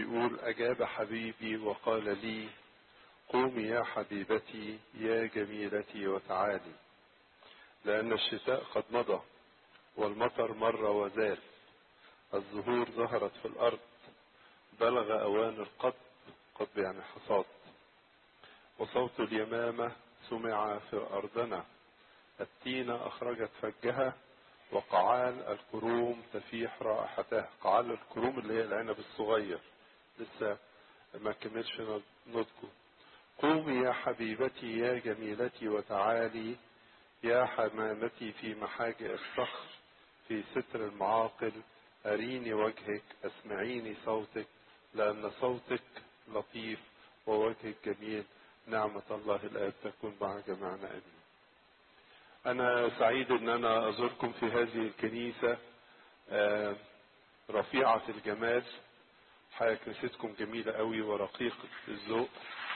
بيقول أجاب حبيبي وقال لي قومي يا حبيبتي يا جميلتي وتعالي لأن الشتاء قد مضى والمطر مر وزال الزهور ظهرت في الأرض بلغ أوان القط قط يعني حصاد وصوت اليمامة سمع في أرضنا التينة أخرجت فجها وقعال الكروم تفيح رائحتها قعال الكروم اللي هي العنب الصغير لسه ما كملش نضجه قومي يا حبيبتي يا جميلتي وتعالي يا حمامتي في محاجئ الصخر في ستر المعاقل أريني وجهك أسمعيني صوتك لأن صوتك لطيف ووجهك جميل نعمة الله الآب تكون مع جميعنا آمين أنا سعيد أن أنا أزوركم في هذه الكنيسة رفيعة الجمال حياة كنيستكم جميلة قوي ورقيقة الذوق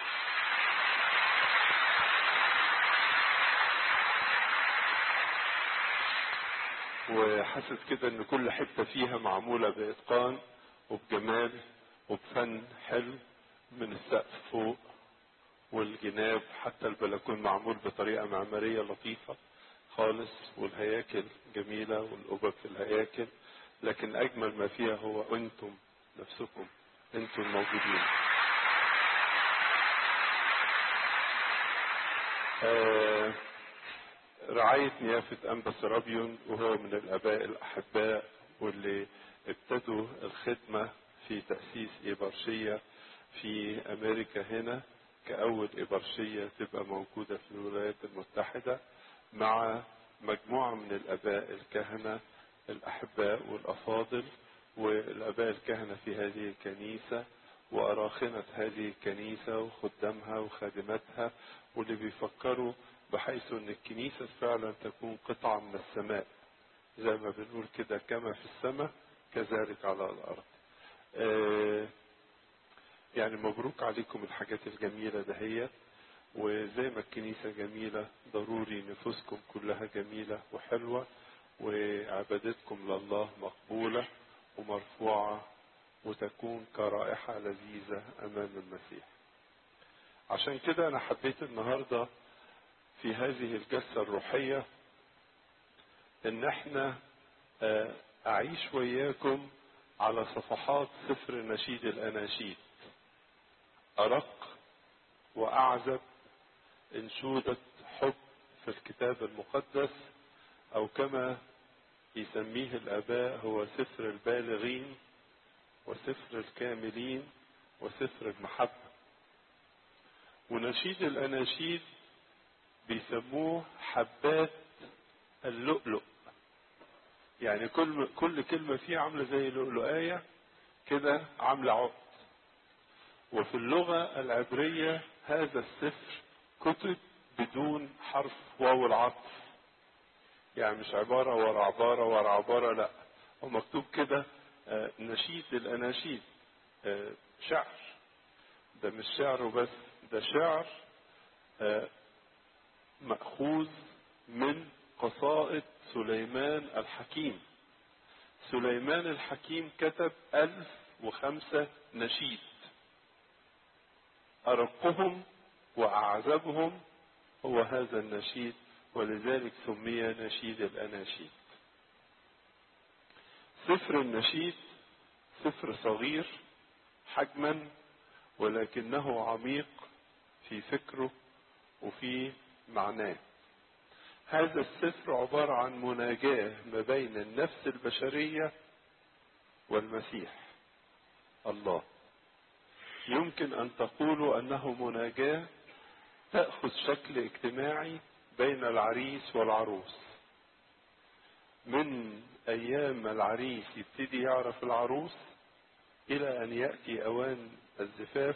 وحاسس كده ان كل حته فيها معموله باتقان وبجمال وبفن حلو من السقف فوق والجناب حتى البلكون معمول بطريقه معماريه لطيفه خالص والهياكل جميله والقبب في الهياكل لكن اجمل ما فيها هو انتم نفسكم انتم الموجودين آه رعاية نيافة أنبا سرابيون وهو من الآباء الأحباء واللي ابتدوا الخدمة في تأسيس إبرشية في أمريكا هنا كأول إبرشية تبقى موجودة في الولايات المتحدة مع مجموعة من الآباء الكهنة الأحباء والأفاضل والآباء الكهنة في هذه الكنيسة وأراخنة هذه الكنيسة وخدامها وخادماتها واللي بيفكروا بحيث ان الكنيسة فعلا تكون قطعة من السماء زي ما بنقول كده كما في السماء كذلك على الارض آه يعني مبروك عليكم الحاجات الجميلة دهيت وزي ما الكنيسة جميلة ضروري نفوسكم كلها جميلة وحلوة وعبادتكم لله مقبولة ومرفوعة وتكون كرائحة لذيذة أمام المسيح عشان كده أنا حبيت النهارده في هذه الجلسة الروحية ان احنا اعيش وياكم على صفحات سفر نشيد الاناشيد ارق واعزب انشودة حب في الكتاب المقدس او كما يسميه الاباء هو سفر البالغين وسفر الكاملين وسفر المحبة ونشيد الاناشيد بيسموه حبات اللؤلؤ يعني كل كل كلمه فيه عامله زي لؤلؤايه كده عامله عقد وفي اللغه العبريه هذا السفر كتب بدون حرف واو العطف يعني مش عباره ورا عباره ورا عباره لا هو مكتوب كده نشيد الاناشيد شعر ده مش شعر وبس ده شعر مأخوذ من قصائد سليمان الحكيم سليمان الحكيم كتب ألف وخمسة نشيد أرقهم وأعذبهم هو هذا النشيد ولذلك سمي نشيد الأناشيد سفر النشيد سفر صغير حجما ولكنه عميق في فكره وفي معناه هذا السفر عبارة عن مناجاة ما بين النفس البشرية والمسيح الله يمكن أن تقولوا أنه مناجاة تأخذ شكل اجتماعي بين العريس والعروس من أيام العريس يبتدي يعرف العروس إلى أن يأتي أوان الزفاف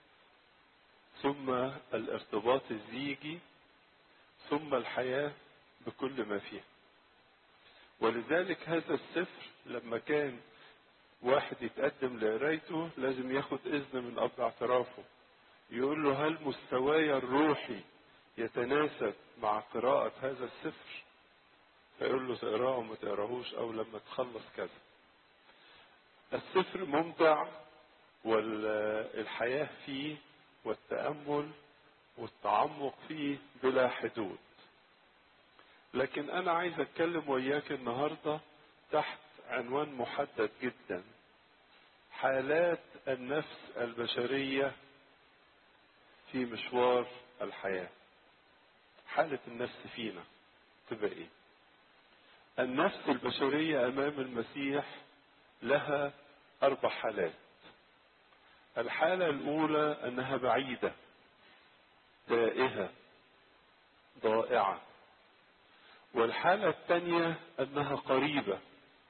ثم الارتباط الزيجي ثم الحياة بكل ما فيها ولذلك هذا السفر لما كان واحد يتقدم لقرايته لازم ياخد إذن من أب اعترافه يقول له هل مستواي الروحي يتناسب مع قراءة هذا السفر فيقول له تقراه وما تقراهوش أو لما تخلص كذا السفر ممتع والحياة فيه والتأمل والتعمق فيه بلا حدود لكن أنا عايز أتكلم وياك النهاردة تحت عنوان محدد جدا حالات النفس البشرية في مشوار الحياة حالة النفس فينا تبقى ايه النفس البشرية امام المسيح لها اربع حالات الحالة الاولى انها بعيدة تائهة ضائعة والحالة الثانية انها قريبة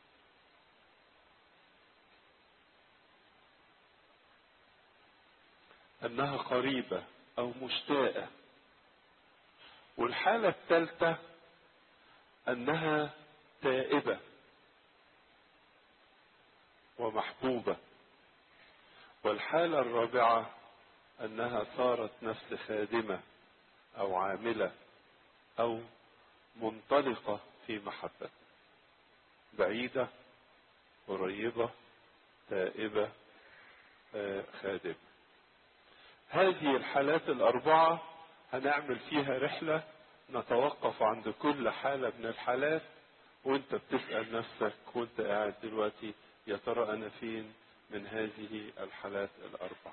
انها قريبة او مشتاقة والحالة الثالثة انها تائبة ومحبوبة والحالة الرابعة انها صارت نفس خادمة او عاملة او منطلقة في محبة بعيدة قريبة تائبة خادمة هذه الحالات الأربعة هنعمل فيها رحلة نتوقف عند كل حالة من الحالات وانت بتسأل نفسك وانت قاعد دلوقتي يا ترى أنا فين من هذه الحالات الأربعة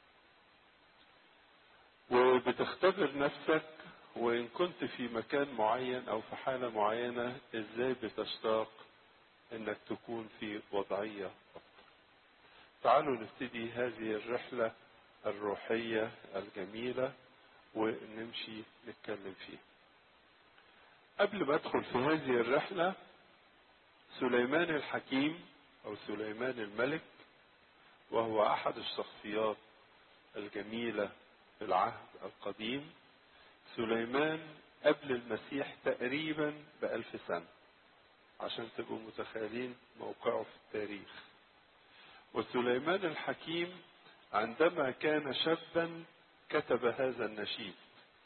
وبتختبر نفسك وإن كنت في مكان معين أو في حالة معينة إزاي بتشتاق إنك تكون في وضعية أفضل تعالوا نبتدي هذه الرحلة الروحية الجميلة ونمشي نتكلم فيها قبل ما ادخل في هذه الرحلة سليمان الحكيم او سليمان الملك وهو احد الشخصيات الجميلة في العهد القديم سليمان قبل المسيح تقريبا بألف سنة عشان تبقوا متخيلين موقعه في التاريخ وسليمان الحكيم عندما كان شابا كتب هذا النشيد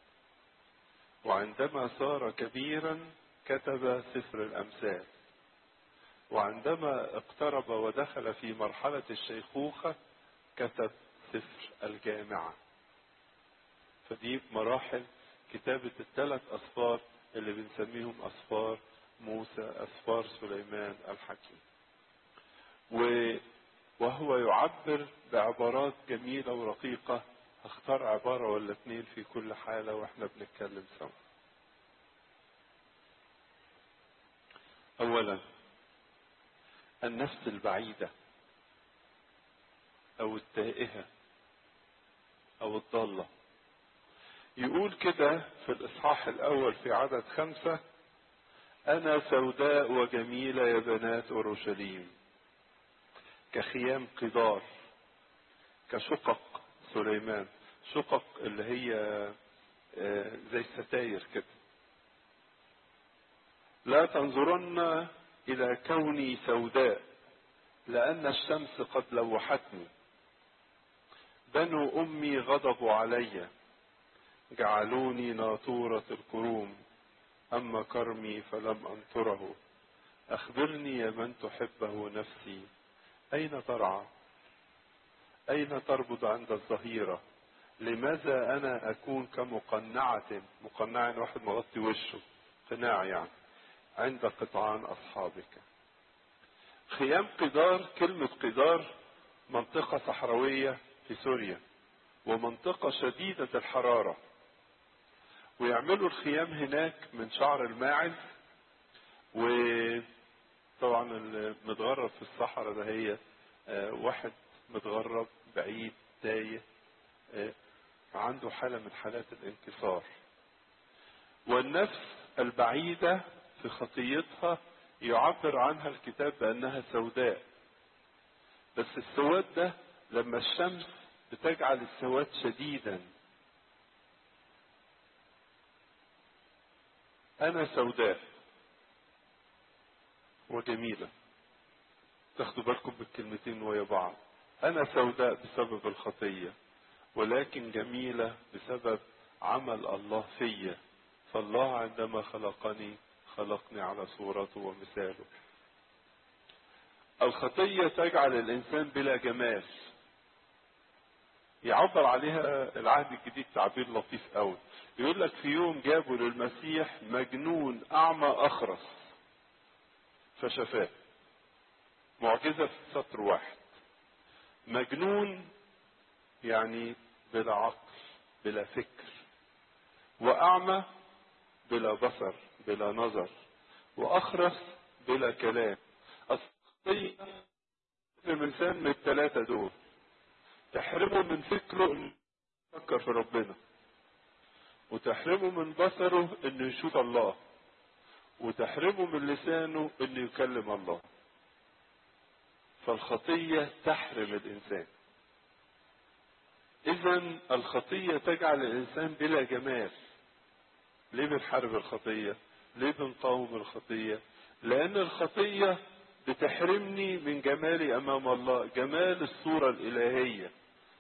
وعندما صار كبيرا كتب سفر الامثال وعندما اقترب ودخل في مرحله الشيخوخه كتب سفر الجامعه فدي مراحل كتابه الثلاث اسفار اللي بنسميهم اسفار موسى اسفار سليمان الحكيم و وهو يعبر بعبارات جميلة ورقيقة اختار عبارة ولا اتنين في كل حالة واحنا بنتكلم سوا اولا النفس البعيدة او التائهة او الضالة يقول كده في الاصحاح الاول في عدد خمسة انا سوداء وجميلة يا بنات اورشليم كخيام قدار كشقق سليمان شقق اللي هي زي الستاير كده لا تنظرن الى كوني سوداء لان الشمس قد لوحتني بنو امي غضبوا علي جعلوني ناطورة الكروم اما كرمي فلم انطره اخبرني يا من تحبه نفسي أين ترعى؟ أين تربض عند الظهيرة؟ لماذا أنا أكون كمقنعة مقنعة واحد مغطي وشه قناع يعني عند قطعان أصحابك خيام قدار كلمة قدار منطقة صحراوية في سوريا ومنطقة شديدة الحرارة ويعملوا الخيام هناك من شعر الماعز و طبعا المتغرب في الصحراء ده هي واحد متغرب بعيد تايه عنده حالة من حالات الانكسار والنفس البعيدة في خطيتها يعبر عنها الكتاب بأنها سوداء بس السواد ده لما الشمس بتجعل السواد شديدا أنا سوداء وجميلة تاخدوا بالكم بالكلمتين ويا بعض أنا سوداء بسبب الخطية ولكن جميلة بسبب عمل الله فيا فالله عندما خلقني خلقني على صورته يعبر عليها العهد الجديد تعبير لطيف قوي يقول لك في يوم جابوا للمسيح مجنون اعمى اخرس فشفاه معجزه في سطر واحد مجنون يعني بلا عقل بلا فكر واعمى بلا بصر بلا نظر واخرس بلا كلام الصحيح الانسان من الثلاثه دول تحرمه من فكره انه يفكر في ربنا وتحرمه من بصره انه يشوف الله وتحرمه من لسانه انه يكلم الله فالخطيه تحرم الانسان اذا الخطيه تجعل الانسان بلا جمال ليه بنحارب الخطيه ليه بنقاوم الخطيه لان الخطيه بتحرمني من جمالي امام الله جمال الصوره الالهيه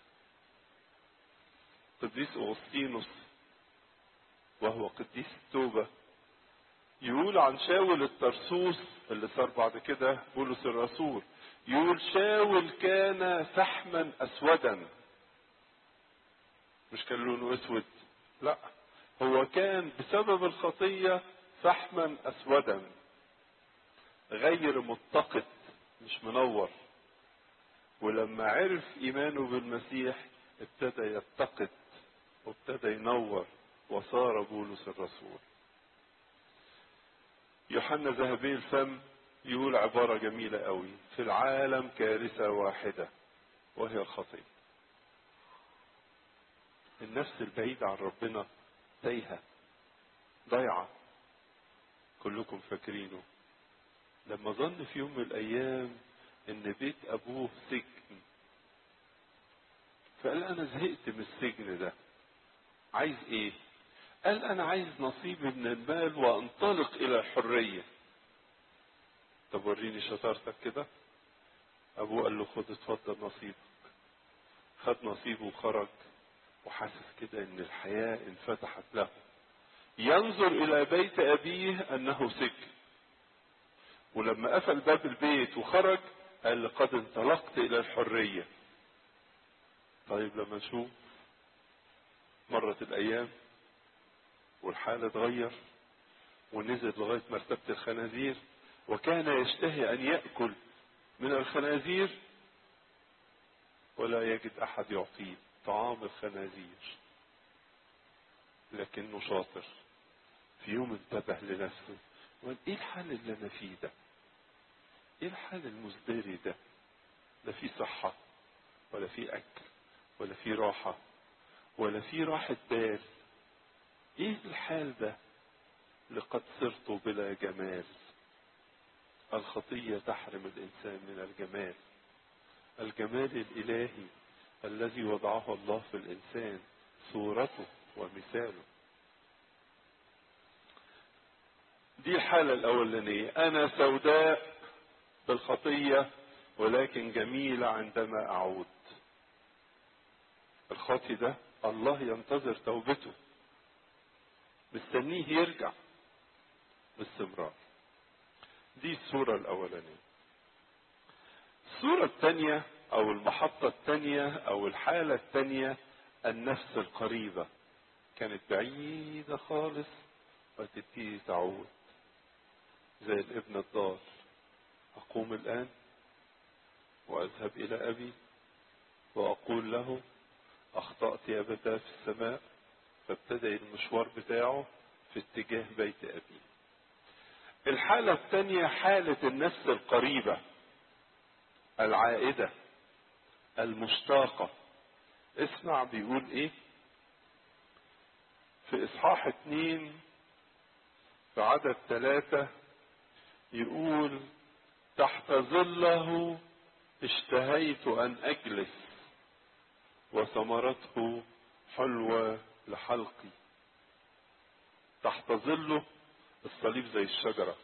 قديس اغسطينوس وهو قديس التوبه يقول عن شاول الترسوس اللي صار بعد كده بولس الرسول يقول شاول كان فحما اسودا مش كان لونه اسود لا هو كان بسبب الخطيه فحما اسودا غير متقد مش منور ولما عرف ايمانه بالمسيح ابتدى يتقد وابتدى ينور وصار بولس الرسول يوحنا ذهبي الفم يقول عبارة جميلة قوي في العالم كارثة واحدة وهي الخطية النفس البعيدة عن ربنا تايهة ضيعة كلكم فاكرينه لما ظن في يوم من الأيام إن بيت أبوه سجن فقال أنا زهقت من السجن ده عايز إيه؟ قال أنا عايز نصيبي من المال وأنطلق إلى الحرية طب وريني شطارتك كده أبوه قال له خد اتفضل نصيبك خد نصيبه وخرج وحاسس كده إن الحياة انفتحت له ينظر إلى بيت أبيه أنه سجن ولما قفل باب البيت وخرج قال لقد انطلقت الى الحرية طيب لما نشوف مرت الايام والحال اتغير ونزل لغاية مرتبة الخنازير وكان يشتهي ان يأكل من الخنازير ولا يجد احد يعطيه طعام الخنازير لكنه شاطر في يوم انتبه لنفسه وقال ايه الحال اللي انا فيه ده ايه الحال المزدري ده لا في صحة ولا في اكل ولا في راحة ولا في راحة بال ايه الحال ده لقد صرت بلا جمال الخطية تحرم الانسان من الجمال الجمال الالهي الذي وضعه الله في الانسان صورته ومثاله دي الحالة الأولانية أنا سوداء بالخطية ولكن جميلة عندما أعود الخاطي ده الله ينتظر توبته مستنيه يرجع باستمرار دي الصورة الأولانية الصورة الثانية أو المحطة الثانية أو الحالة الثانية النفس القريبة كانت بعيدة خالص وتبتدي تعود زي الابن الضال أقوم الآن وأذهب إلى أبي وأقول له أخطأت يا أبتاه في السماء فابتدأ المشوار بتاعه في اتجاه بيت أبي الحالة الثانية حالة النفس القريبة العائدة المشتاقة اسمع بيقول ايه في اصحاح اتنين في عدد ثلاثة يقول تحت ظله اشتهيت ان اجلس وثمرته حلوة لحلقي تحت ظله الصليب زي الشجرة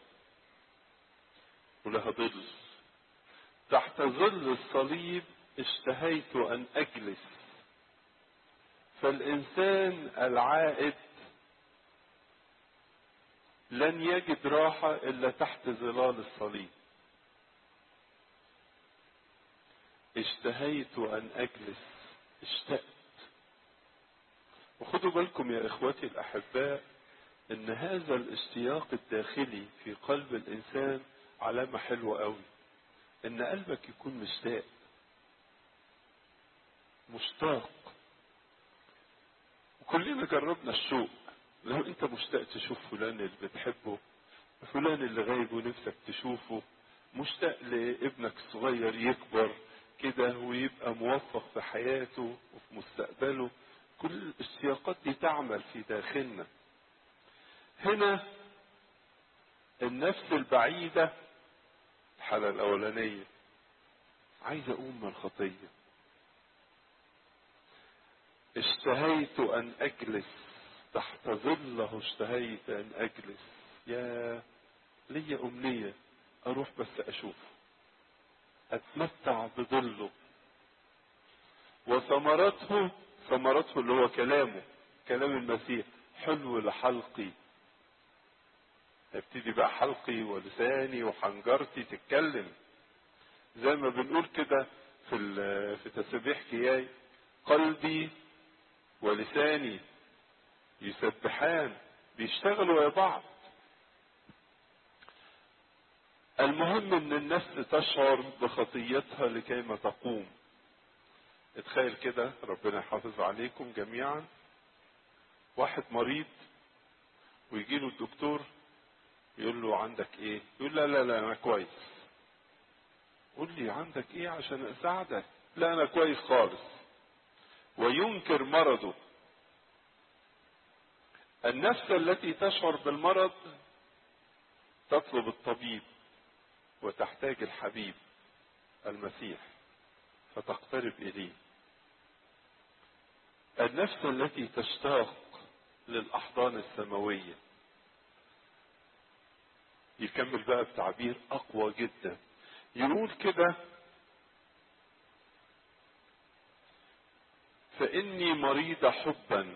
ولها ظل تحت ظل الصليب اشتهيت ان اجلس فالانسان العائد لن يجد راحة الا تحت ظلال الصليب اشتهيت ان اجلس اشتقت وخدوا بالكم يا اخوتي الاحباء ان هذا الاشتياق الداخلي في قلب الانسان علامة حلوة قوي ان قلبك يكون مشتاق مشتاق وكلنا جربنا الشوق لو انت مشتاق تشوف فلان اللي بتحبه فلان اللي غايب ونفسك تشوفه مشتاق لابنك الصغير يكبر كده ويبقى موفق في حياته وفي مستقبله كل الاشتياقات دي تعمل في داخلنا هنا النفس البعيدة الحالة الأولانية عايز أقوم من الخطية اشتهيت أن أجلس تحت ظله اشتهيت أن أجلس يا لي أمنية أروح بس أشوفه أتمتع بظله وثمرته ثمرته اللي هو كلامه كلام المسيح حلو لحلقي هبتدي بقى حلقي ولساني وحنجرتي تتكلم زي ما بنقول كده في في تسبيح كياي قلبي ولساني يسبحان بيشتغلوا يا بعض المهم ان النفس تشعر بخطيتها لكي ما تقوم اتخيل كده ربنا يحافظ عليكم جميعا واحد مريض ويجي له الدكتور يقول له عندك ايه يقول لا لا لا انا كويس قول لي عندك ايه عشان اساعدك لا انا كويس خالص وينكر مرضه النفس التي تشعر بالمرض تطلب الطبيب وتحتاج الحبيب المسيح فتقترب اليه النفس التي تشتاق للاحضان السماويه يكمل بقى بتعبير اقوى جدا يقول كده فاني مريض حبا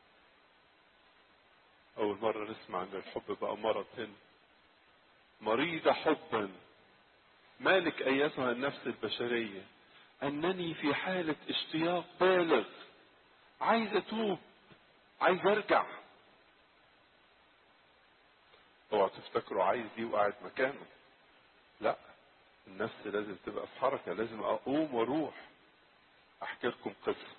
اول مره نسمع ان الحب بقى مرض هنا مريض حبا مالك ايتها النفس البشريه انني في حاله اشتياق بالغ عايز اتوب عايز ارجع اوعى تفتكروا عايز دي وقاعد مكانه لا النفس لازم تبقى في حركة لازم اقوم واروح احكي لكم قصة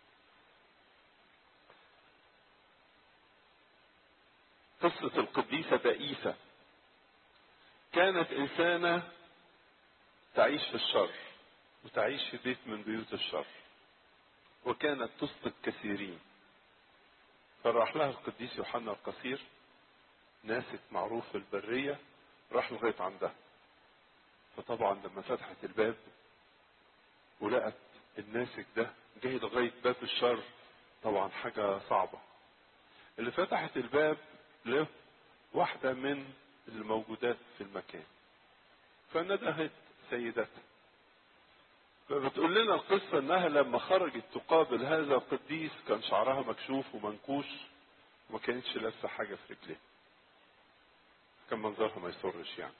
قصة القديسة بائسة كانت انسانة تعيش في الشر وتعيش في بيت من بيوت الشر وكانت تسقط كثيرين فراح لها القديس يوحنا القصير ناسك معروف في البرية راح لغاية عندها فطبعا لما فتحت الباب ولقت الناسك ده جاي لغاية باب الشر طبعا حاجة صعبة اللي فتحت الباب له واحدة من الموجودات في المكان فندهت سيدتها فبتقول لنا القصة انها لما خرجت تقابل هذا القديس كان شعرها مكشوف ومنكوش وما كانتش لابسة حاجة في رجليها كان منظرها ما يسرش يعني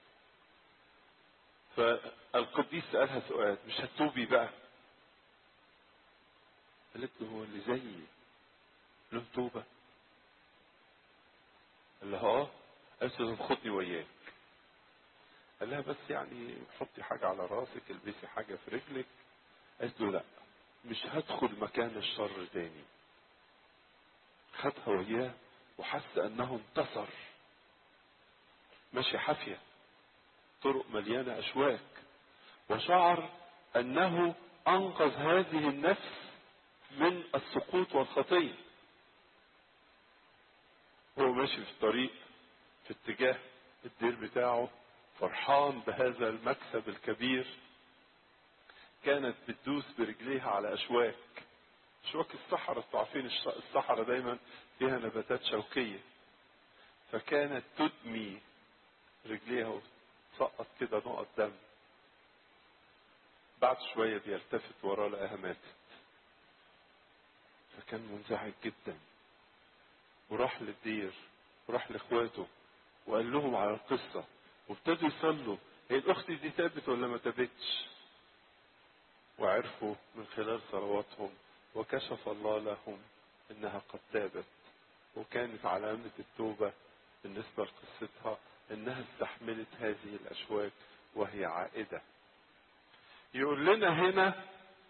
فالقديس سألها سؤال مش هتوبي بقى قالت له هو اللي زيي له توبة قال لها اه قالت له خدني وياك قال لها بس يعني حطي حاجة على راسك البسي حاجة في رجلك قالت له لا مش هدخل مكان الشر تاني خدها وياه وحس انه انتصر ماشي حافية طرق مليانة أشواك وشعر أنه أنقذ هذه النفس من السقوط والخطية هو ماشي في الطريق في اتجاه الدير بتاعه فرحان بهذا المكسب الكبير كانت بتدوس برجليها على أشواك أشواك الصحراء عارفين الصحراء دايما فيها نباتات شوكية فكانت تدمي رجليها وتسقط كده نقط دم بعد شوية بيلتفت وراه لقاها ماتت فكان منزعج جدا وراح للدير وراح لاخواته وقال لهم على القصة وابتدوا يصلوا هي الاخت دي تابت ولا ما تابتش وعرفوا من خلال صلواتهم وكشف الله لهم انها قد تابت وكانت علامة التوبة بالنسبة لقصتها انها استحملت هذه الاشواك وهي عائدة يقول لنا هنا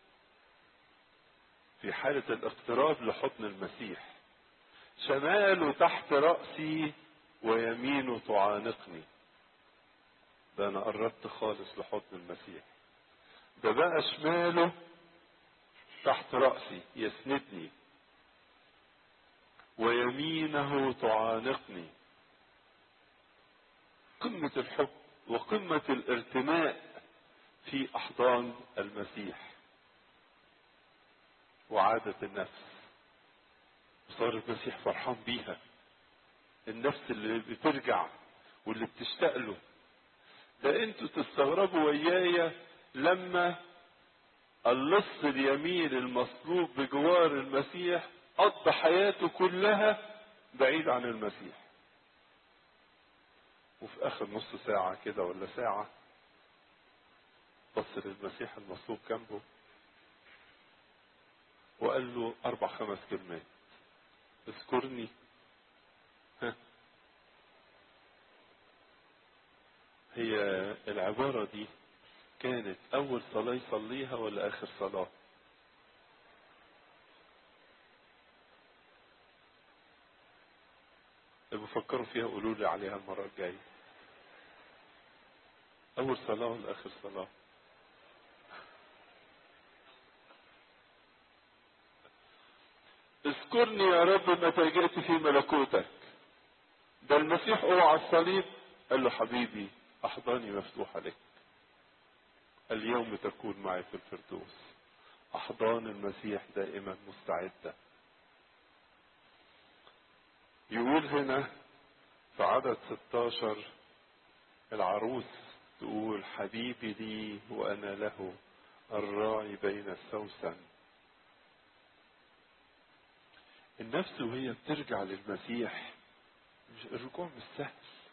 في حالة الاقتراب لحضن المسيح شماله تحت رأسي ويمينه تعانقني ده انا قربت خالص لحضن المسيح ده بقى شماله تحت رأسي يسندني ويمينه تعانقني قمة الحب وقمة الارتماء في أحضان المسيح وعادة النفس صار المسيح فرحان بيها النفس اللي بترجع واللي بتشتاق له ده انتوا تستغربوا ويايا لما اللص اليمين المصلوب بجوار المسيح قضى حياته كلها بعيد عن المسيح وفي اخر نص ساعة كده ولا ساعة بص للمسيح المصلوب جنبه وقال له اربع خمس كلمات اذكرني ها هي العبارة دي كانت أول صلاة يصليها ولا آخر صلاة؟ اللي بفكروا فيها قولوا لي عليها المرة الجاية. أول صلاة ولا آخر صلاة؟ اذكرني يا رب متى جئت في ملكوتك. ده المسيح اوعى الصليب قال له حبيبي أحضاني مفتوحة لك. اليوم تكون معي في الفردوس أحضان المسيح دائما مستعدة يقول هنا في عدد 16 العروس تقول حبيبي لي وأنا له الراعي بين السوسن النفس وهي بترجع للمسيح الرجوع مش سهل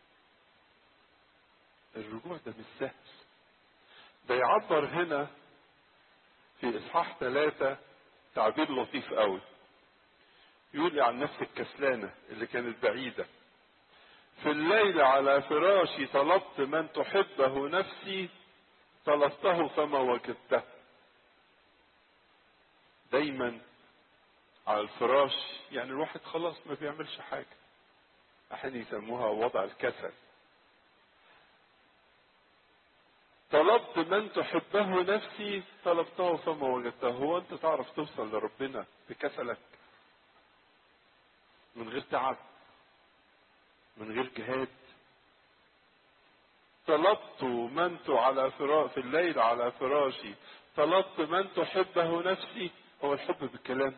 الرجوع ده مش سهل ده يعبر هنا في اصحاح ثلاثة تعبير لطيف قوي يقول عن نفس الكسلانة اللي كانت بعيدة في الليل على فراشي طلبت من تحبه نفسي طلبته فما وجدته دايما على الفراش يعني الواحد خلاص ما بيعملش حاجة احيانا يسموها وضع الكسل طلبت من تحبه نفسي طلبته فما وجدته هو انت تعرف توصل لربنا بكسلك من غير تعب من غير جهاد طلبت من على فراش في الليل على فراشي طلبت من تحبه نفسي هو الحب بالكلام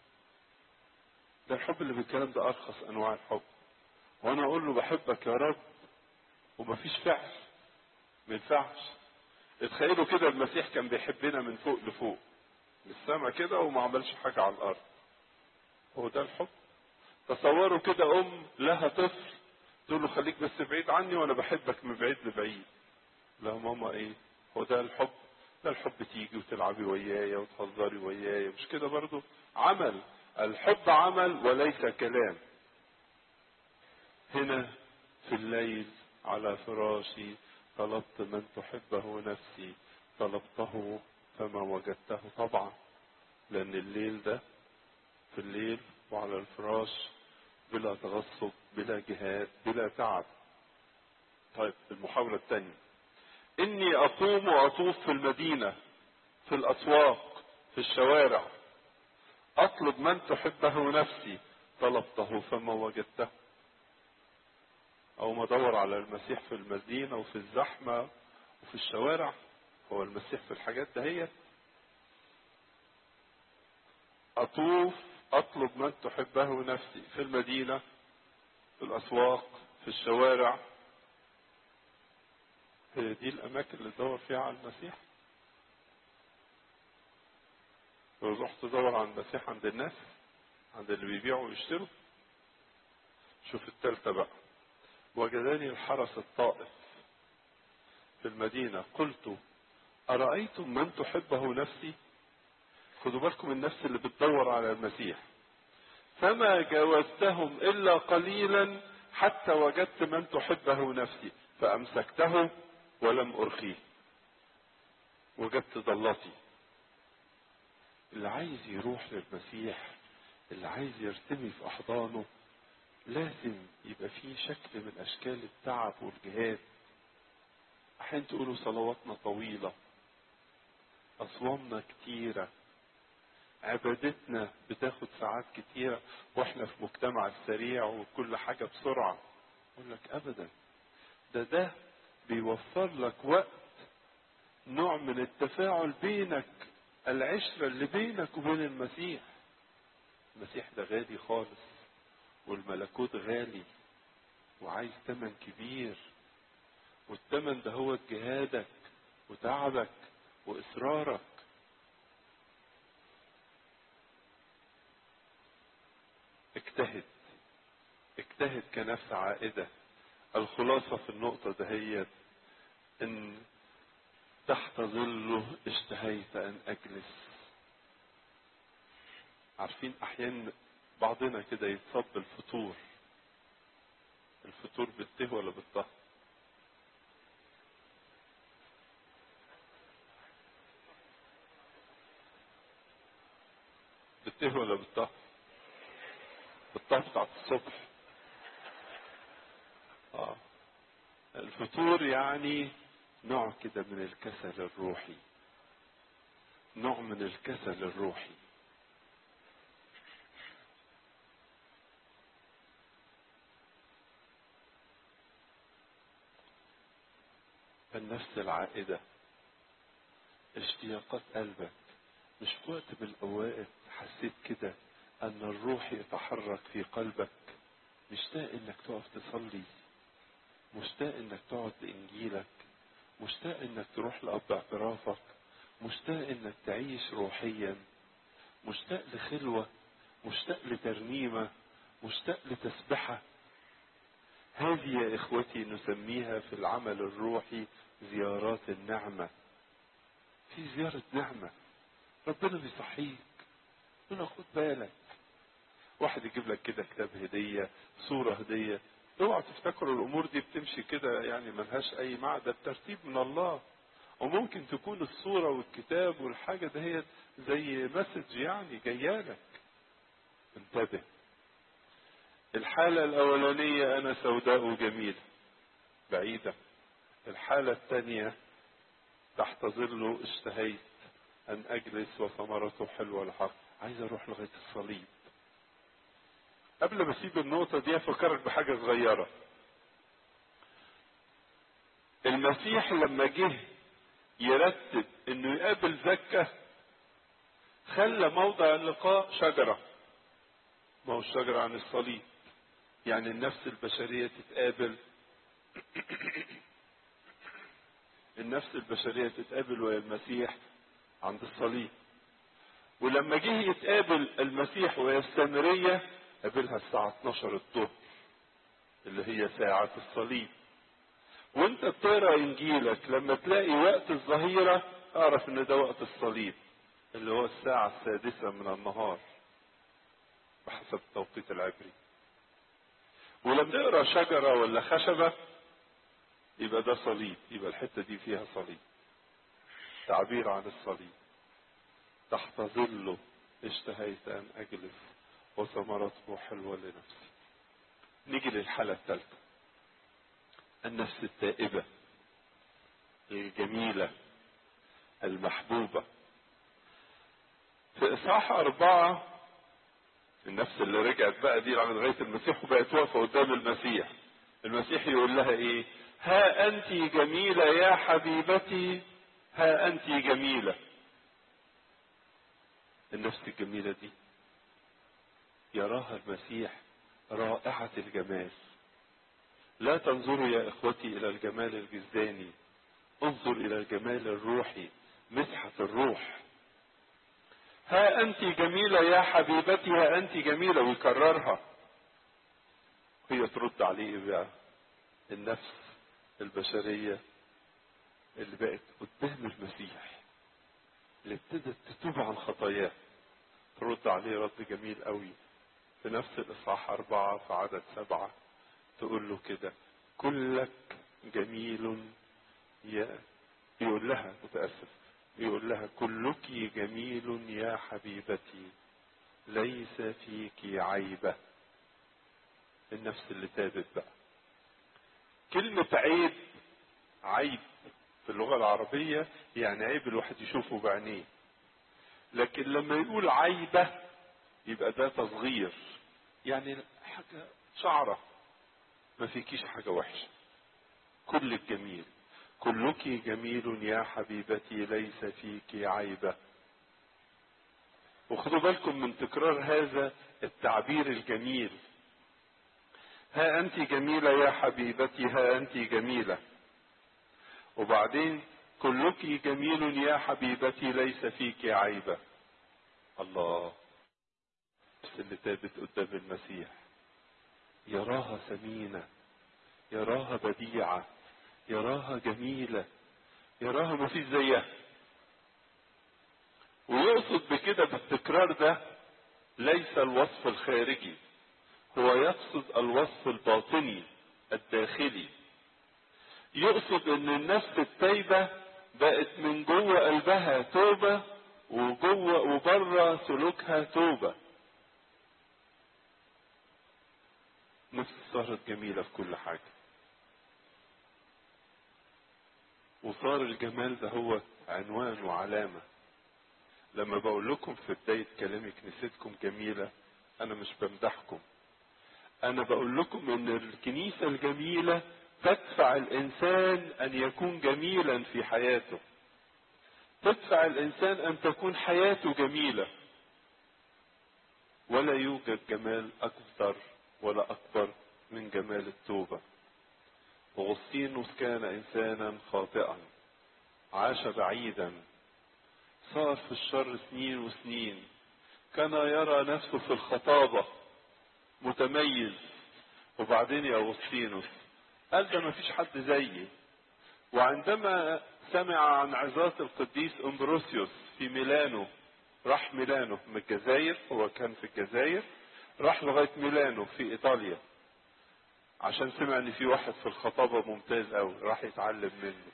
ده الحب اللي بالكلام ده ارخص انواع الحب وانا اقول له بحبك يا رب ومفيش فعل ما ينفعش اتخيلوا كده المسيح كان بيحبنا من فوق لفوق من السما كده وما عملش حاجة على الأرض هو ده الحب تصوروا كده أم لها طفل تقول له خليك بس بعيد عني وأنا بحبك من بعيد لبعيد لا ماما إيه هو ده الحب ده الحب تيجي وتلعبي ويايا وتهزري ويايا مش كده برضو عمل الحب عمل وليس كلام هنا في الليل على فراشي طلبت من تحبه نفسي طلبته فما وجدته طبعا لان الليل ده في الليل وعلى الفراش بلا تغصب بلا جهاد بلا تعب طيب المحاولة الثانية إني أقوم وأطوف في المدينة في الأسواق في الشوارع أطلب من تحبه نفسي طلبته فما وجدته أو ما أدور على المسيح في المدينة وفي الزحمة وفي الشوارع هو المسيح في الحاجات دهيت أطوف أطلب من تحبه نفسي في المدينة في الأسواق في الشوارع هي دي الأماكن اللي تدور فيها على المسيح لو رحت تدور على المسيح عند الناس عند اللي بيبيعوا ويشتروا شوف التالتة بقى وجدني الحرس الطائف في المدينة قلت أرأيتم من تحبه نفسي خدوا بالكم النفس اللي بتدور على المسيح فما جاوزتهم الا قليلا حتى وجدت من تحبه نفسي فامسكته ولم ارخيه وجدت ضلتي اللي عايز يروح للمسيح اللي عايز يرتمي في احضانه لازم يبقى فيه شكل من اشكال التعب والجهاد احيانا تقولوا صلواتنا طويله اصوامنا كتيره عبادتنا بتاخد ساعات كتيرة واحنا في مجتمع السريع وكل حاجة بسرعة اقول لك ابدا ده ده بيوفر لك وقت نوع من التفاعل بينك العشرة اللي بينك وبين المسيح المسيح ده غالي خالص والملكوت غالي وعايز تمن كبير والتمن ده هو جهادك وتعبك واصرارك اجتهد اجتهد كنفس عائدة الخلاصة في النقطة دهيت ان تحت ظله اشتهيت ان اجلس عارفين احيانا بعضنا كده يتصب الفطور الفطور بالته ولا بالطه بالته ولا بالطه بالطه بتاعت الصبح اه الفطور يعني نوع كده من الكسل الروحي نوع من الكسل الروحي النفس العائدة اشتياقات قلبك مش في وقت من الأوقات حسيت كده أن الروح يتحرك في قلبك مشتاق إنك تقف تصلي مشتاق إنك تقعد لإنجيلك مشتاق إنك تروح لأب اعترافك مشتاق إنك تعيش روحيا مشتاق لخلوة مشتاق لترنيمة مشتاق لتسبحة هذه يا إخوتي نسميها في العمل الروحي زيارات النعمة في زيارة نعمة ربنا بيصحيك هنا خد بالك واحد يجيب لك كده كتاب هدية صورة هدية اوعى تفتكروا الامور دي بتمشي كده يعني ملهاش اي معنى ده الترتيب من الله وممكن تكون الصورة والكتاب والحاجة دهيت زي مسج يعني جايالك انتبه الحالة الأولانية أنا سوداء جميلة بعيدة الحالة الثانية تحت ظله اشتهيت أن أجلس وثمرته حلوة الحق عايز أروح لغاية الصليب قبل ما أسيب النقطة دي أفكرك بحاجة صغيرة المسيح لما جه يرتب انه يقابل زكة خلى موضع اللقاء شجرة ما هو الشجرة عن الصليب يعني النفس البشرية تتقابل النفس البشرية تتقابل ويا المسيح عند الصليب ولما جه يتقابل المسيح ويا السامرية قابلها الساعة 12 الظهر اللي هي ساعة الصليب وانت بتقرا انجيلك لما تلاقي وقت الظهيرة اعرف ان ده وقت الصليب اللي هو الساعة السادسة من النهار بحسب التوقيت العبري ولما تقرا شجرة ولا خشبة يبقى ده صليب يبقى الحتة دي فيها صليب تعبير عن الصليب تحت ظله اشتهيت ان اجلس وثمرته حلوة لنفسي نيجي للحالة الثالثة النفس التائبة الجميلة المحبوبة في إصحاح أربعة النفس اللي رجعت بقى دي لغاية المسيح وبقت واقفة قدام المسيح المسيح يقول لها إيه ها أنت جميلة يا حبيبتي ها أنت جميلة النفس الجميلة دي يراها المسيح رائعة الجمال لا تنظروا يا اخوتي الى الجمال الجسداني انظر الى الجمال الروحي مسحة الروح ها انت جميلة يا حبيبتي ها انت جميلة ويكررها هي ترد عليه إيه بقى النفس البشرية اللي بقت قدام المسيح اللي ابتدت تتوب عن خطاياه ترد عليه رد جميل قوي في نفس الإصحاح أربعة في عدد سبعة تقول له كده كلك جميل يا يقول لها متأسف يقول لها كلك جميل يا حبيبتي ليس فيك عيبة النفس اللي تابت بقى كلمة عيب عيب في اللغة العربية يعني عيب الواحد يشوفه بعينيه لكن لما يقول عيبة يبقى ده تصغير يعني حاجة شعرة ما فيكيش حاجة وحشة كلك جميل كلك جميل يا حبيبتي ليس فيك عيبة وخدوا بالكم من تكرار هذا التعبير الجميل ها أنت جميلة يا حبيبتي ها أنت جميلة وبعدين كلك جميل يا حبيبتي ليس فيك عيبة الله بس اللي تابت قدام المسيح يراها ثمينة يراها بديعة يراها جميلة يراها ما فيش زيها ويقصد بكده بالتكرار ده ليس الوصف الخارجي هو يقصد الوصف الباطني الداخلي يقصد ان النفس التايبة بقت من جوه قلبها توبة وجوه وبره سلوكها توبة نفس صارت جميلة في كل حاجة وصار الجمال ده هو عنوان وعلامة لما بقول لكم في بداية كلامي كنيستكم جميلة أنا مش بمدحكم أنا بقول لكم إن الكنيسة الجميلة تدفع الإنسان أن يكون جميلا في حياته تدفع الإنسان أن تكون حياته جميلة ولا يوجد جمال أكثر ولا أكبر من جمال التوبة أغسطينوس كان إنسانا خاطئا عاش بعيدا صار في الشر سنين وسنين كان يرى نفسه في الخطابة متميز وبعدين يا أغسطينوس قال ده مفيش حد زيي وعندما سمع عن عظات القديس امبروسيوس في ميلانو راح ميلانو من الجزائر هو كان في الجزائر راح لغاية ميلانو في ايطاليا عشان سمع ان في واحد في الخطابة ممتاز قوي راح يتعلم منه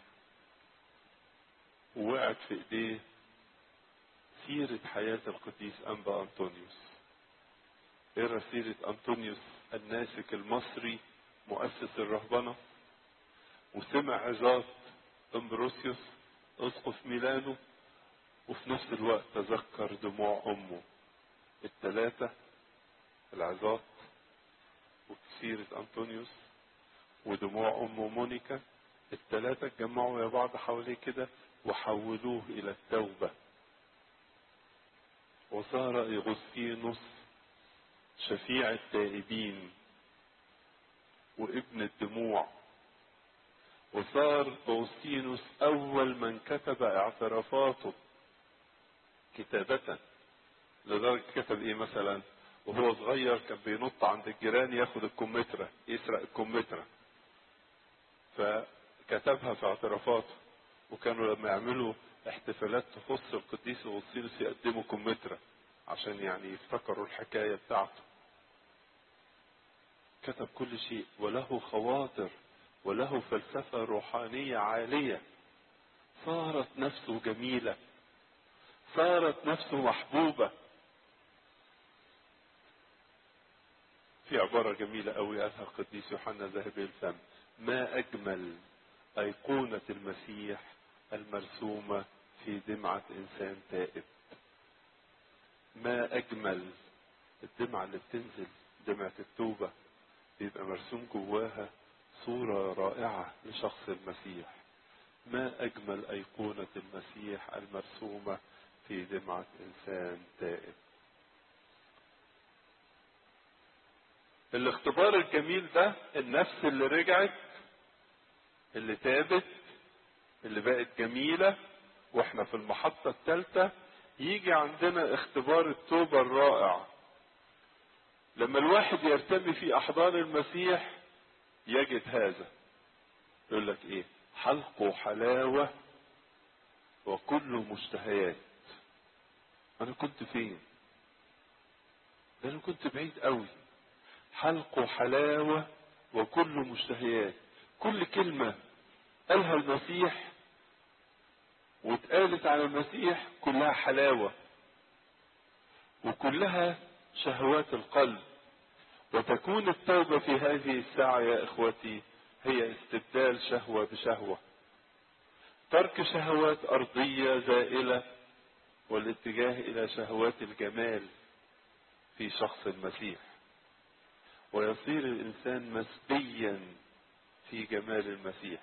ووقعت في ايديه سيرة حياة القديس انبا انطونيوس اقرا سيرة انطونيوس الناسك المصري مؤسس الرهبنة وسمع عظات امبروسيوس اسقف ميلانو وفي نفس الوقت تذكر دموع امه الثلاثة العظات وسيرة انطونيوس ودموع امه مونيكا الثلاثة اتجمعوا يا بعض حواليه كده وحولوه الى التوبة وصار اغسطينوس شفيع التائبين وابن الدموع وصار أوسطينوس أول من كتب اعترافاته كتابة لدرجة كتب إيه مثلا وهو صغير كان بينط عند الجيران ياخد الكمثرى يسرق الكمثرى فكتبها في اعترافاته وكانوا لما يعملوا احتفالات تخص القديس أوسطينوس يقدموا كمثرى عشان يعني يفتكروا الحكاية بتاعته كتب كل شيء وله خواطر وله فلسفة روحانية عالية صارت نفسه جميلة صارت نفسه محبوبة في عبارة جميلة أوي قالها القديس يوحنا ذهبي الفم ما أجمل أيقونة المسيح المرسومة في دمعة إنسان تائب ما أجمل الدمعة اللي بتنزل دمعة التوبة بيبقى مرسوم جواها صورة رائعة لشخص المسيح ما أجمل أيقونة المسيح المرسومة في دمعة إنسان تائب الاختبار الجميل ده النفس اللي رجعت اللي تابت اللي بقت جميلة واحنا في المحطة الثالثة يجي عندنا اختبار التوبة الرائع لما الواحد يرتمي في احضان المسيح يجد هذا يقول لك ايه حلق حلاوة وكل مشتهيات انا كنت فين ده انا كنت بعيد قوي حلق وحلاوة وكل مشتهيات كل كلمة قالها المسيح واتقالت على المسيح كلها حلاوة وكلها شهوات القلب وتكون التوبة في هذه الساعة يا إخوتي هي استبدال شهوة بشهوة ترك شهوات أرضية زائلة والاتجاه إلى شهوات الجمال في شخص المسيح ويصير الإنسان مسبيا في جمال المسيح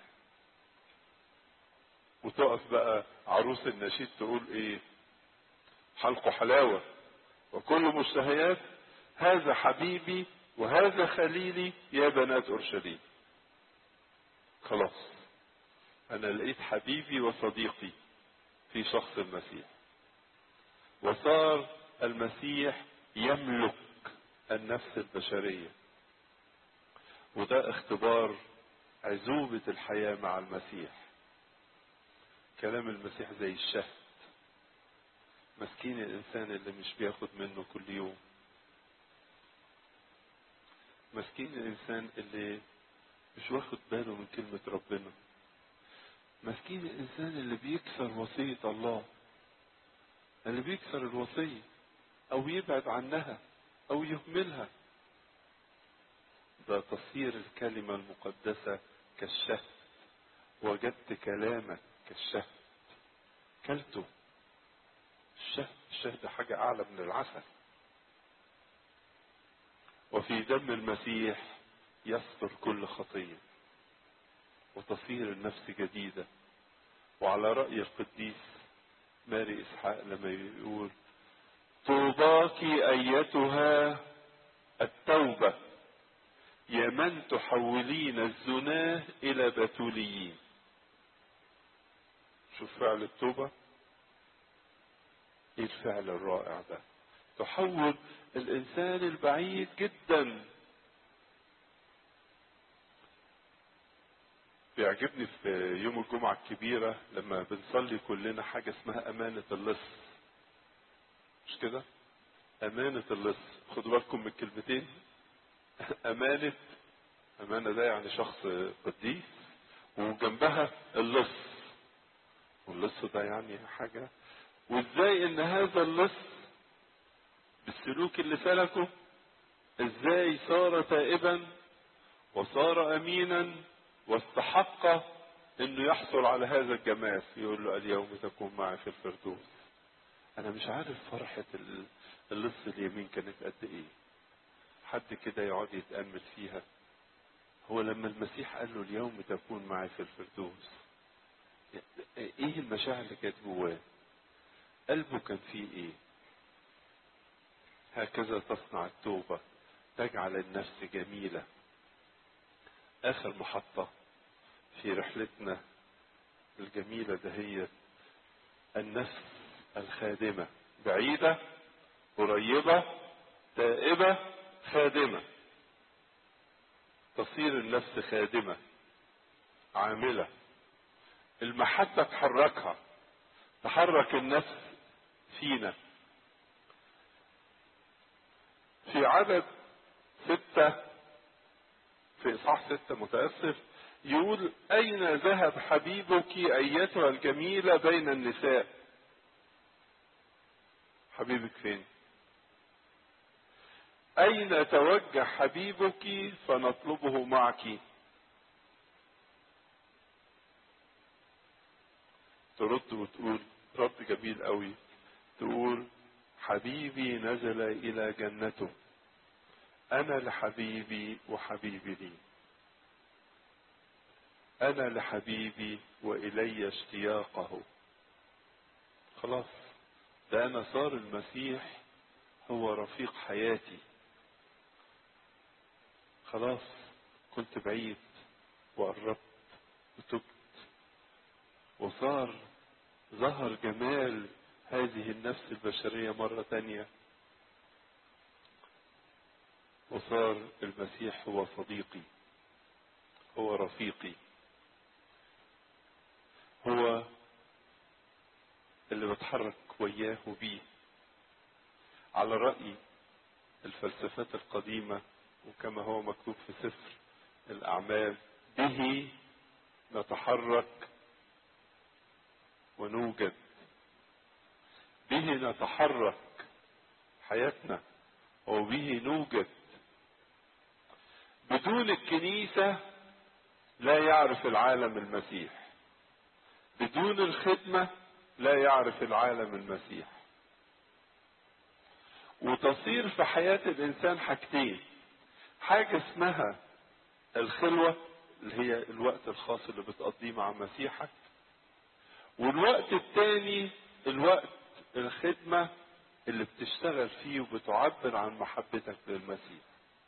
وتقف بقى عروس النشيد تقول ايه حلق حلاوة وكل مشتهيات هذا حبيبي وهذا خليلي يا بنات اورشليم خلاص انا لقيت حبيبي وصديقي في شخص المسيح وصار المسيح يملك النفس البشرية وده اختبار عزوبة الحياة مع المسيح كلام المسيح زي الشهد مسكين الانسان اللي مش بياخد منه كل يوم مسكين الانسان اللي مش واخد باله من كلمة ربنا مسكين الانسان اللي بيكسر وصية الله اللي بيكسر الوصية او يبعد عنها او يهملها ده تصير الكلمة المقدسة كالشهد وجدت كلامك كالشهد كلته الشهد الشهد حاجة أعلى من العسل وفي دم المسيح يستر كل خطية وتصير النفس جديدة وعلى رأي القديس ماري إسحاق لما يقول طوباك أيتها التوبة يا من تحولين الزناه إلى بتوليين شوف فعل التوبة ايه الفعل الرائع ده تحول الانسان البعيد جدا بيعجبني في يوم الجمعة الكبيرة لما بنصلي كلنا حاجة اسمها أمانة اللص مش كده؟ أمانة اللص خدوا بالكم من الكلمتين أمانة أمانة ده يعني شخص قديس وجنبها اللص واللص ده يعني حاجة وازاي ان هذا اللص بالسلوك اللي سلكه ازاي صار تائبا وصار امينا واستحق انه يحصل على هذا الجمال يقول له اليوم تكون معي في الفردوس انا مش عارف فرحة اللص اليمين كانت قد ايه حد كده يقعد يتأمل فيها هو لما المسيح قال له اليوم تكون معي في الفردوس ايه المشاعر اللي كانت جواه قلبه كان فيه ايه هكذا تصنع التوبة تجعل النفس جميلة اخر محطة في رحلتنا الجميلة دهيت النفس الخادمة بعيدة قريبة تائبة خادمة تصير النفس خادمة عاملة المحبة تحركها تحرك النفس فينا في عدد ستة في إصحاح ستة متأسف يقول أين ذهب حبيبك أيتها الجميلة بين النساء حبيبك فين أين توجه حبيبك فنطلبه معك ترد وتقول رد جميل قوي تقول حبيبي نزل الى جنته انا لحبيبي وحبيبي لي انا لحبيبي والي اشتياقه خلاص ده انا صار المسيح هو رفيق حياتي خلاص كنت بعيد وقربت وتبت وصار ظهر جمال هذه النفس البشرية مرة تانية وصار المسيح هو صديقي هو رفيقي هو اللي بتحرك وياه وبيه على رأي الفلسفات القديمة وكما هو مكتوب في سفر الأعمال به نتحرك ونوجد به نتحرك حياتنا وبه نوجد بدون الكنيسة لا يعرف العالم المسيح بدون الخدمة لا يعرف العالم المسيح وتصير في حياة الإنسان حاجتين حاجة اسمها الخلوة اللي هي الوقت الخاص اللي بتقضيه مع مسيحك والوقت التاني الوقت الخدمة اللي بتشتغل فيه وبتعبر عن محبتك للمسيح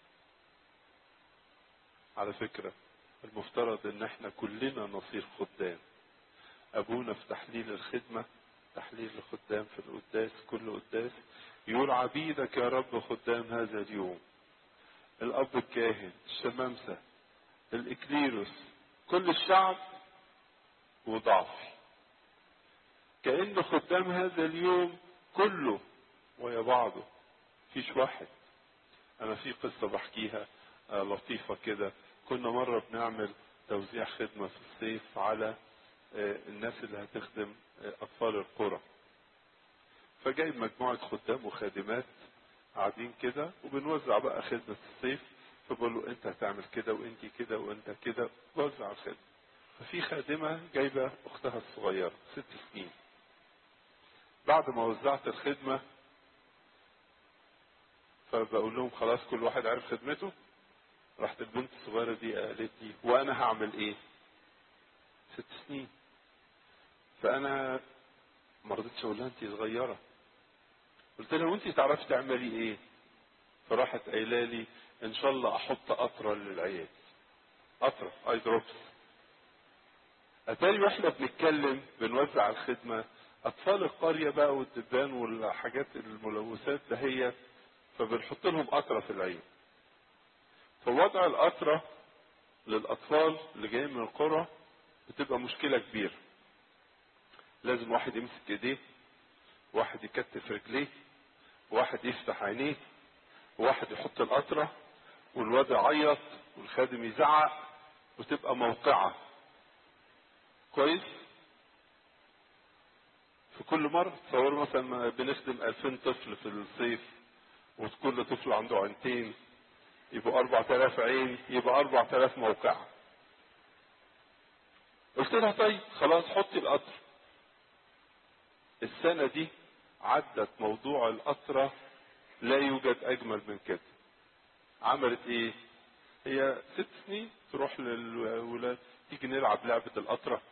على فكرة المفترض ان احنا كلنا نصير خدام ابونا في تحليل الخدمة تحليل الخدام في القداس كل قداس يقول عبيدك يا رب خدام هذا اليوم الاب الكاهن الشمامسة الاكليروس كل الشعب وضعفي كأن خدام هذا اليوم كله ويا بعضه فيش واحد انا في قصة بحكيها لطيفة كده كنا مرة بنعمل توزيع خدمة في الصيف على الناس اللي هتخدم اطفال القرى فجايب مجموعة خدام وخادمات قاعدين كده وبنوزع بقى خدمة الصيف فبقول له انت هتعمل كده وانت كده وانت كده بوزع الخدمة ففي خادمة جايبة اختها الصغيرة ست سنين بعد ما وزعت الخدمة فبقول لهم خلاص كل واحد عارف خدمته راحت البنت الصغيرة دي قالت لي وانا هعمل ايه ست سنين فانا ما رضيتش اقول لها انت صغيره قلت لها وانت تعرفي تعملي ايه فراحت قايله لي ان شاء الله احط قطره للعيال قطره اي دروبس اتاري واحنا بنتكلم بنوزع الخدمه اطفال القريه بقى والدبان والحاجات الملوثات ده هي فبنحط لهم قطره في العين فوضع القطره للاطفال اللي جايين من القرى بتبقى مشكله كبيره لازم واحد يمسك ايديه واحد يكتف رجليه واحد يفتح عينيه وواحد يحط القطرة والواد يعيط والخادم يزعق وتبقى موقعة كويس في كل مرة تصوروا مثلا بنخدم 2000 طفل في الصيف وكل طفل عنده عينتين يبقوا 4000 عين يبقى 4000 موقعة قلت لها طيب خلاص حطي القطر السنة دي عدت موضوع القطرة لا يوجد أجمل من كده عملت إيه؟ هي ست سنين تروح للولاد تيجي نلعب لعبة القطرة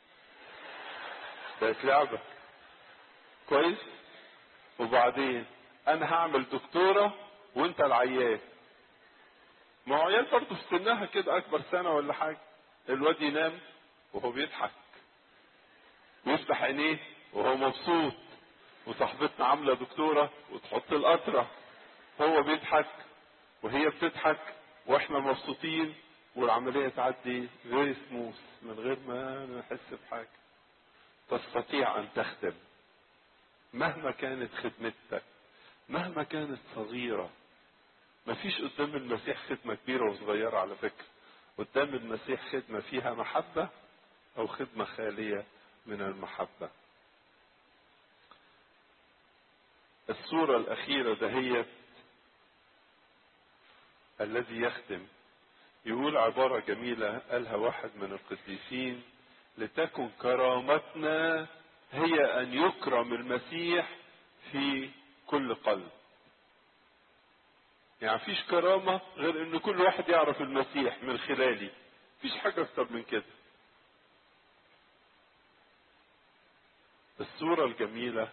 بقت لعبة كويس وبعدين أنا هعمل دكتورة وأنت العيان ما هو عيال برضه في سنها كده أكبر سنة ولا حاجة الواد ينام وهو بيضحك ويفتح عينيه وهو مبسوط وصاحبتنا عامله دكتوره وتحط القطره هو بيضحك وهي بتضحك واحنا مبسوطين والعمليه تعدي غير سموث من غير ما نحس بحاجه تستطيع ان تخدم مهما كانت خدمتك مهما كانت صغيره مفيش قدام المسيح خدمه كبيره وصغيره على فكره قدام المسيح خدمه فيها محبه او خدمه خاليه من المحبه الصورة الأخيرة دهيت الذي يخدم يقول عبارة جميلة قالها واحد من القديسين لتكن كرامتنا هي أن يكرم المسيح في كل قلب يعني فيش كرامة غير أن كل واحد يعرف المسيح من خلالي فيش حاجة أكتر من كده الصورة الجميلة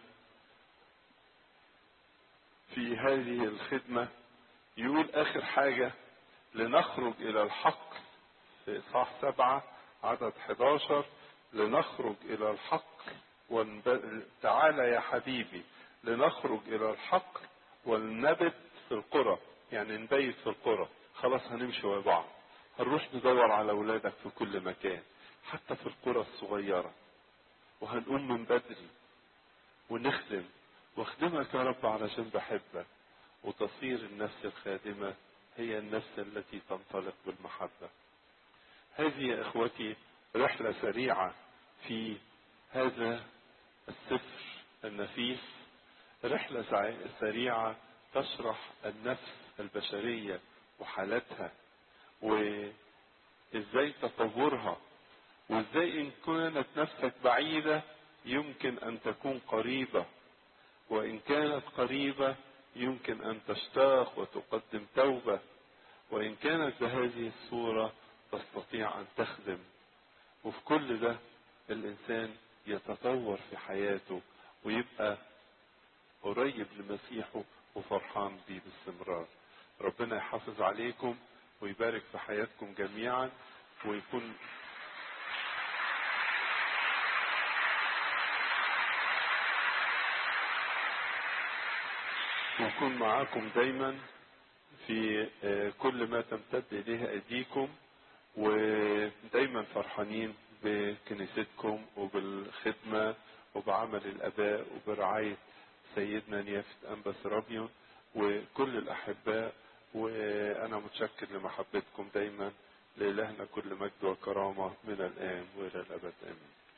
في هذه الخدمة يقول آخر حاجة لنخرج إلى الحق في إصحاح سبعة عدد 11 لنخرج إلى الحق ونب... تعالى يا حبيبي لنخرج إلى الحق ولنبت في القرى يعني نبيت في القرى خلاص هنمشي ورا بعض هنروح ندور على أولادك في كل مكان حتى في القرى الصغيرة وهنقوم من بدري ونخدم واخدمك يا رب علشان بحبك وتصير النفس الخادمة هي النفس التي تنطلق بالمحبة هذه يا اخوتي رحلة سريعة في هذا السفر النفيس رحلة سريعة تشرح النفس البشرية وحالتها وازاي تطورها وازاي ان كانت نفسك بعيدة يمكن ان تكون قريبة وان كانت قريبة يمكن ان تشتاق وتقدم توبة وان كانت بهذه الصورة تستطيع ان تخدم وفي كل ده الانسان يتطور في حياته ويبقى قريب لمسيحه وفرحان بيه باستمرار ربنا يحافظ عليكم ويبارك في حياتكم جميعا ويكون ويكون معاكم دايما في كل ما تمتد اليه ايديكم ودايما فرحانين بكنيستكم وبالخدمه وبعمل الاباء وبرعايه سيدنا نيافة أنبس رابيون وكل الأحباء وأنا متشكر لمحبتكم دايما لإلهنا كل مجد وكرامة من الآن وإلى الأبد آمين